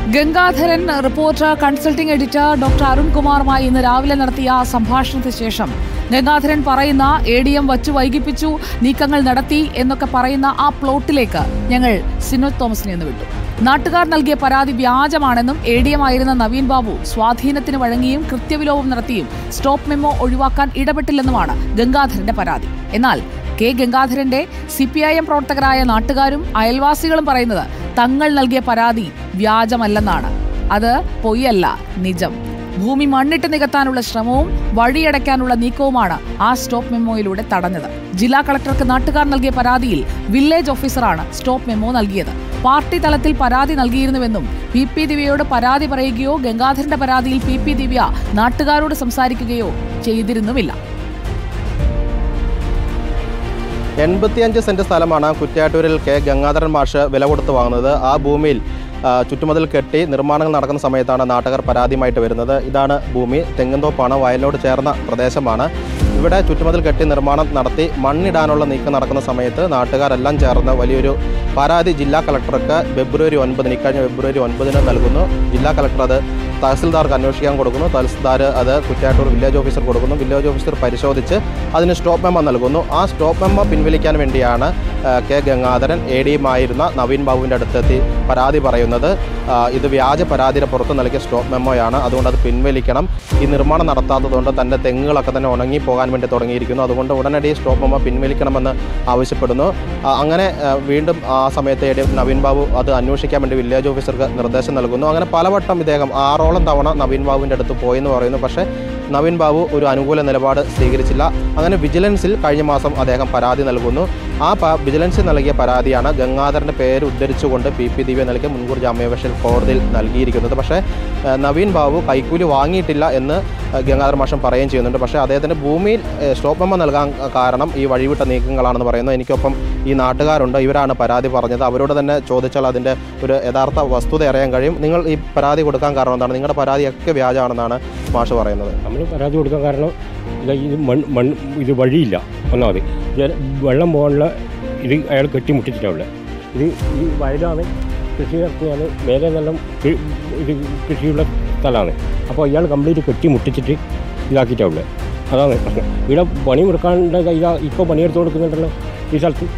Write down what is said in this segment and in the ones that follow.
Gangadharan reporter consulting editor doctor അരുൺകുമാറുമായി ഇന്ന് രാവിലെ നടത്തിയ സംഭാഷണത്തിന് ശേഷം ഗംഗാധരൻ പറയുന്ന എ ഡി എം വച്ചു വൈകിപ്പിച്ചു നീക്കങ്ങൾ നടത്തി എന്നൊക്കെ പറയുന്ന ആ പ്ലോട്ടിലേക്ക് ഞങ്ങൾ സിനോജ് തോമസിനെ ഒന്ന് വിട്ടു നാട്ടുകാർ നൽകിയ പരാതി വ്യാജമാണെന്നും എ ഡി എം ആയിരുന്ന നവീൻ ബാബു സ്വാധീനത്തിന് വഴങ്ങിയും കൃത്യവിലോപം നടത്തിയും സ്റ്റോപ്പ് മെമ്മോ ഒഴിവാക്കാൻ ഇടപെട്ടില്ലെന്നുമാണ് ഗംഗാധരന്റെ പരാതി എന്നാൽ കെ ഗംഗാധരന്റെ സി പി ഐ എം പ്രവർത്തകരായ നാട്ടുകാരും അയൽവാസികളും പറയുന്നത് തങ്ങൾ നൽകിയ പരാതി വ്യാജമല്ലെന്നാണ് അത് പൊയ്യല്ല നിജം ഭൂമി മണ്ണിട്ട് നികത്താനുള്ള ശ്രമവും വഴിയടയ്ക്കാനുള്ള നീക്കവുമാണ് ആ സ്റ്റോപ്പ് മെമ്മോയിലൂടെ തടഞ്ഞത് ജില്ലാ കളക്ടർക്ക് നാട്ടുകാർ നൽകിയ പരാതിയിൽ വില്ലേജ് ഓഫീസറാണ് സ്റ്റോപ്പ് മെമ്മോ നൽകിയത് പാർട്ടി തലത്തിൽ പരാതി നൽകിയിരുന്നുവെന്നും പി പി ദിവ്യയോട് പരാതി പറയുകയോ ഗംഗാധരന്റെ പരാതിയിൽ പി പി ദിവ്യ നാട്ടുകാരോട് സംസാരിക്കുകയോ ചെയ്തിരുന്നുമില്ല എൺപത്തിയഞ്ച് സെന്റ് സ്ഥലമാണ് കുറ്റ്യാട്ടൂരിൽ കെ ഗംഗാധരൻ മാഷ് വില കൊടുത്ത് വാങ്ങുന്നത് ആ ഭൂമിയിൽ ആ, ചുറ്റുമതിൽ കെട്ടി നിർമ്മാണങ്ങൾ നടക്കുന്ന സമയത്താണ് നാട്ടുകാർ പരാതിയുമായിട്ട് വരുന്നത് ഇതാണ് ഭൂമി തെങ്ങുംതോപ്പാണ് വയലിനോട് ചേർന്ന പ്രദേശമാണ് ഇവിടെ ചുറ്റുമതിൽ കെട്ടി നിർമ്മാണം നടത്തി മണ്ണിടാനുള്ള നീക്കം നടക്കുന്ന സമയത്ത് നാട്ടുകാരെല്ലാം ചേർന്ന് വലിയൊരു പരാതി ജില്ലാ കളക്ടർക്ക് ഫെബ്രുവരി ഒൻപതിന് ഇക്കഴിഞ്ഞ ഫെബ്രുവരി ഒൻപതിന് നൽകുന്നു ജില്ലാ കളക്ടർ അത് തഹസിൽദാർക്ക് അന്വേഷിക്കാൻ കൊടുക്കുന്നു തഹസിൽദാർ അത് കുറ്റ്യാട്ടൂർ വില്ലേജ് ഓഫീസർ കൊടുക്കുന്നു വില്ലേജ് ഓഫീസർ പരിശോധിച്ച് അതിന് സ്റ്റോപ്പ് മെമ്മോ നൽകുന്നു ആ സ്റ്റോപ്പ് മെമ്മോ പിൻവലിക്കാൻ വേണ്ടിയാണ് ആ, കെ ഗംഗാധരൻ എ ഡിയുമായിരുന്ന നവീൻ ബാബുവിൻ്റെ അടുത്തെത്തി പരാതി പറയുന്നത് ആ, ഇത് വ്യാജ പരാതിയുടെ പുറത്ത് നൽകിയ സ്റ്റോപ്പ് മെമ്മോയാണ് അതുകൊണ്ട് അത് പിൻവലിക്കണം ഈ നിർമ്മാണം നടത്താത്തതുകൊണ്ട് തൻ്റെ തെങ്ങുകളൊക്കെ തന്നെ ഉണങ്ങി പോകാൻ വേണ്ടി തുടങ്ങിയിരിക്കുന്നു അതുകൊണ്ട് ഉടനടി സ്റ്റോപ്പ് മെമ്മോ പിൻവലിക്കണമെന്ന് ആവശ്യപ്പെടുന്നു ആ, അങ്ങനെ ആ, വീണ്ടും ആ സമയത്ത് എ ഡി നവീൻ ബാബു അത് അന്വേഷിക്കാൻ വേണ്ടി വില്ലേജ് ഓഫീസർക്ക് നിർദ്ദേശം നൽകുന്നു അങ്ങനെ പലവട്ടം ഇദ്ദേഹം ആറോളം തവണ നവീൻ ബാബുവിൻ്റെ അടുത്ത് പോയെന്ന് പറയുന്നു പക്ഷേ നവീൻ ബാബു ഒരു അനുകൂല നിലപാട് സ്വീകരിച്ചില്ല അങ്ങനെ വിജിലൻസിൽ കഴിഞ്ഞ മാസം അദ്ദേഹം പരാതി നൽകുന്നു ആ പ വിജിലൻസിൽ നൽകിയ പരാതിയാണ് ഗംഗാധരൻ്റെ പേര് ഉദ്ധരിച്ചുകൊണ്ട് പി പി ദിവ്യ നൽകിയ മുൻകൂർ ജാമ്യാപേക്ഷയിൽ കോടതിയിൽ നൽകിയിരിക്കുന്നത് പക്ഷേ ഏഹ്, നവീൻ ബാബു കൈക്കൂലി വാങ്ങിയിട്ടില്ല എന്ന് ഏഹ്, ഗംഗാധര മാഷം പറയുകയും ചെയ്യുന്നുണ്ട് പക്ഷേ അദ്ദേഹത്തിൻ്റെ ഭൂമിയിൽ ഏഹ്, സ്റ്റോപ്പ് മെമ്മോ നൽകാൻ കാരണം ഈ വഴിവിട്ട നീക്കങ്ങളാണെന്ന് പറയുന്നു എനിക്കൊപ്പം ഈ നാട്ടുകാരുണ്ട് ഇവരാണ് പരാതി പറഞ്ഞത് അവരോട് തന്നെ ചോദിച്ചാൽ അതിൻ്റെ ഒരു യഥാർത്ഥ വസ്തുത അറിയാൻ കഴിയും നിങ്ങൾ ഈ പരാതി കൊടുക്കാൻ കാരണം എന്താണ് നിങ്ങളുടെ പരാതിയൊക്കെ വ്യാജമാണെന്നാണ് മാഷ് പറയുന്നത് നമ്മൾ പരാതി കൊടുക്കാൻ കാരണം ഇത് ഇത് മൺ മൺ ഇത് വഴിയില്ല ഒന്നാമത് ജല വെള്ളം പോകാനുള്ള ഇത് അയാൾ കെട്ടിമുട്ടിച്ചിട്ടാണ് ഇത് ഈ വയലാണ് കൃഷി നടത്തിയാണ് മേലെ നല്ല കൃ- ഇത് കൃഷിയുള്ള സ്ഥലമാണ് അപ്പോൾ ഇയാൾ കംപ്ലീറ്റ് കെട്ടി മുട്ടിച്ചിട്ട് ഇതാക്കിയിട്ടാണ് അതാണ് പ്രശ്നം ഇവിടെ പണി മുടക്കാണ്ട് ഇതാ ഇപ്പോൾ പണിയെടുത്ത് കൊടുക്കുന്നുണ്ടല്ലോ ഈ സ്ഥലത്ത്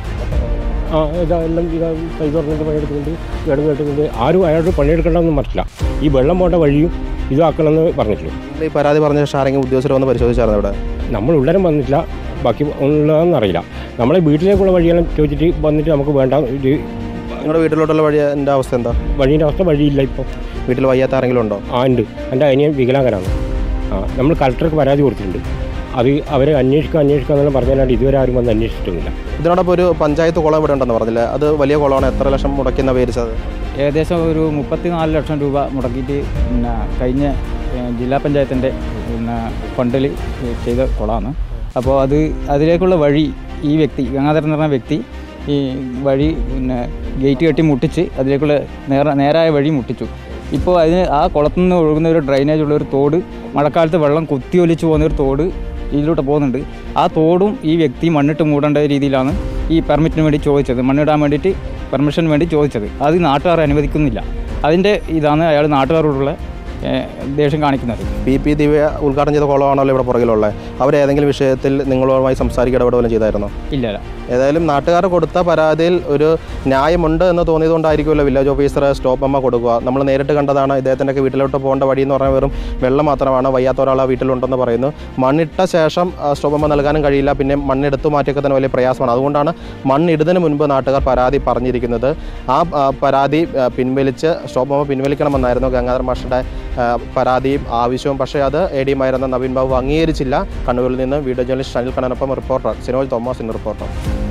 ആ ഇതാ എല്ലാം ഇതാ കൈ തുറന്നിട്ട് പണിയെടുക്കുന്നുണ്ട് കിടന്ന് കെട്ടുന്നുണ്ട് ആരും അയാളോട് പണിയെടുക്കണമെന്ന് പറഞ്ഞില്ല ഈ വെള്ളം പോകേണ്ട വഴിയും ഇതാക്കണമെന്ന് പറഞ്ഞിട്ടുള്ളൂ നിങ്ങൾ ഈ പരാതി പറഞ്ഞ ശേഷം ആരെങ്കിലും ഉദ്യോഗസ്ഥർ വന്ന് പരിശോധിച്ചായിരുന്നു ഇവിടെ നമ്മൾ ഉള്ളരം വന്നിട്ടില്ല ബാക്കി ഉള്ളതെന്ന് അറിയില്ല നമ്മളെ വീട്ടിലേക്കുള്ള വഴിയെല്ലാം ചോദിച്ചിട്ട് വന്നിട്ട് നമുക്ക് വേണ്ട ഇത് നിങ്ങളുടെ വീട്ടിലോട്ടുള്ള വഴി എൻ്റെ അവസ്ഥ എന്താ വഴീൻ്റെ അവസ്ഥ വഴിയില്ല ഇപ്പോൾ വീട്ടിൽ വയ്യാത്ത ആരെങ്കിലും ഉണ്ടോ ആ ഉണ്ട് എൻ്റെ അനിയൻ വികലാംഗനാണ് ആ നമ്മൾ കളക്ടർക്ക് പരാതി കൊടുത്തിട്ടുണ്ട് അത് അവരെ അന്വേഷിക്കുക അന്വേഷിക്കുക എന്നെല്ലാം പറഞ്ഞാൽ ഇതുവരെ ആരും വന്ന് അന്വേഷിച്ചിട്ടൊന്നുമില്ല ഇതിനോടൊപ്പം ഒരു പഞ്ചായത്ത് കുളം ഇവിടെ ഉണ്ടെന്ന് പറഞ്ഞില്ലേ അത് വലിയ കുളമാണ് എത്ര ലക്ഷം മുടക്കുന്ന പേരിച്ചത് ഏകദേശം ഒരു മുപ്പത്തിനാല് ലക്ഷം രൂപ മുടക്കിയിട്ട് പിന്നെ കഴിഞ്ഞ ഏഹ്, ജില്ലാ പഞ്ചായത്തിൻ്റെ പിന്നെ ഫണ്ടിൽ ചെയ്ത കുളമാണ് അപ്പോൾ അത് അതിലേക്കുള്ള വഴി ഈ വ്യക്തി ഗംഗാധരൻ എന്ന് പറഞ്ഞ വ്യക്തി ഈ വഴി പിന്നെ ഗേറ്റ് കെട്ടി മുട്ടിച്ച് അതിലേക്കുള്ള നേര നേരായ വഴി മുട്ടിച്ചു ഇപ്പോൾ അതിന് ആ കുളത്തു നിന്ന് ഒഴുകുന്ന ഒരു ഡ്രൈനേജ് ഉള്ള ഒരു തോട് മഴക്കാലത്ത് വെള്ളം കുത്തിയൊലിച്ച് പോകുന്ന ഒരു തോട് ഇതിലൂടെ പോകുന്നുണ്ട് ആ തോടും ഈ വ്യക്തി മണ്ണിട്ട് മൂടേണ്ട രീതിയിലാണ് ഈ പെർമിറ്റിന് വേണ്ടി ചോദിച്ചത് മണ്ണിടാൻ വേണ്ടിയിട്ട് പെർമിഷന് വേണ്ടി ചോദിച്ചത് അത് നാട്ടുകാർ അനുവദിക്കുന്നില്ല അതിൻ്റെ ഇതാണ് അയാൾ നാട്ടുകാരോടുള്ള ഏഹ്, ദേഷ്യം കാണിക്കുന്നത് പി പി ദിവ്യ ഉദ്ഘാടനം ചെയ്ത കുളമാണല്ലോ ഇവിടെ പുറകിലുള്ളത് അവരേതെങ്കിലും വിഷയത്തിൽ നിങ്ങളുമായി സംസാരിക്കുക ഇടപെടുകയും ചെയ്തായിരുന്നോ ഇല്ല ഇല്ല ഏതായാലും നാട്ടുകാർ കൊടുത്ത പരാതിയിൽ ഒരു ന്യായമുണ്ട് എന്ന് തോന്നിയതുകൊണ്ടായിരിക്കുമല്ലോ വില്ലേജ് ഓഫീസർ സ്റ്റോപ്പ് അമ്മ കൊടുക്കുക നമ്മൾ നേരിട്ട് കണ്ടതാണ് ഇദ്ദേഹത്തിൻ്റെ ഒക്കെ വീട്ടിലോട്ട് പോകേണ്ട വഴി എന്ന് പറഞ്ഞാൽ വെറും വെള്ളം മാത്രമാണ് വയ്യാത്ത ഒരാൾ ആ വീട്ടിലുണ്ടെന്ന് പറയുന്നു മണ്ണിട്ട ശേഷം ആ, സ്റ്റോപ്പ് അമ്മ നൽകാനും കഴിയില്ല പിന്നെ മണ്ണെടുത്തു മാറ്റിയൊക്കെ തന്നെ വലിയ പ്രയാസമാണ് അതുകൊണ്ടാണ് മണ്ണിടുന്നതിന് മുൻപ് നാട്ടുകാർ പരാതി പറഞ്ഞിരിക്കുന്നത് ആ ആ, പരാതി ആ, പിൻവലിച്ച് സ്റ്റോപ്പ് അമ്മ പിൻവലിക്കണമെന്നായിരുന്നു ഗംഗാധര മാഷിൻ്റെ ആ, പരാതിയും ആവശ്യവും പക്ഷേ അത് എ ഡിയുമായിരുന്ന നവീൻ ബാബു അംഗീകരിച്ചില്ല കണ്ണൂരിൽ നിന്ന് വീഡിയോ ജേർണലിസ്റ്റ് അനിൽ കണ്ണനൊപ്പം reporter Sinoj Thomas in reporter